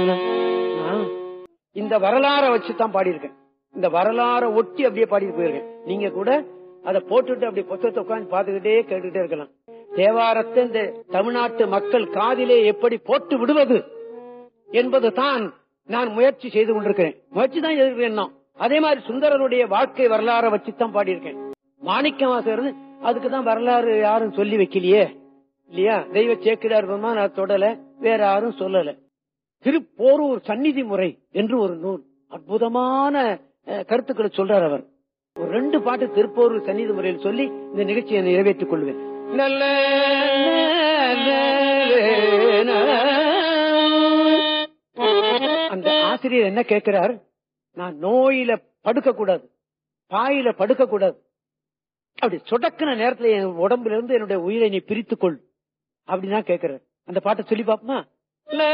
இந்த வரலாற வச்சு தான் பாடியிருக்கேன் இந்த வரலாற ஒட்டி அப்படியே பாடிட்டு போயிருக்கேன் நீங்க கூட அதை போட்டுட்டு அப்படி புத்தகத்தை உட்காந்து பாத்துக்கிட்டே கேட்டுக்கிட்டே இருக்கலாம் தேவாரத்தை இந்த தமிழ்நாட்டு மக்கள் காதிலே எப்படி போட்டு விடுவது என்பது தான் நான் முயற்சி செய்து கொண்டிருக்கிறேன் முயற்சி தான் எதிர்க்கிறேன் அதே மாதிரி சுந்தரருடைய வாழ்க்கை வரலாற வச்சு தான் பாடியிருக்கேன் மாணிக்கவாசகர் அதுக்கு தான் வரலாறு யாரும் சொல்லி வைக்கலையே இல்லையா தெய்வ சேக்கிடார் நான் தொடல வேற யாரும் சொல்லல திருப்போரூர் சந்நிதி முறை என்று ஒரு நூல் அற்புதமான அஹ், கருத்துக்களை சொல்றார் அவர் ஒரு ரெண்டு பாட்டு திருப்போரூர் சந்நிதி முறையில் சொல்லி இந்த நிகழ்ச்சியை நிறைவேற்றிக் கொள்வேன் நல்ல அந்த ஆசிரியர் என்ன கேட்கிறார் நான் நோயில படுக்க கூடாது பாயில படுக்க கூடாது அப்படி சொடக்குன நேரத்துல என் உடம்புல இருந்து என்னுடைய உயிரை நீ பிரித்துக்கொள் அப்படின்னா கேட்கிறார் அந்த பாட்டை சொல்லி பாப்போமா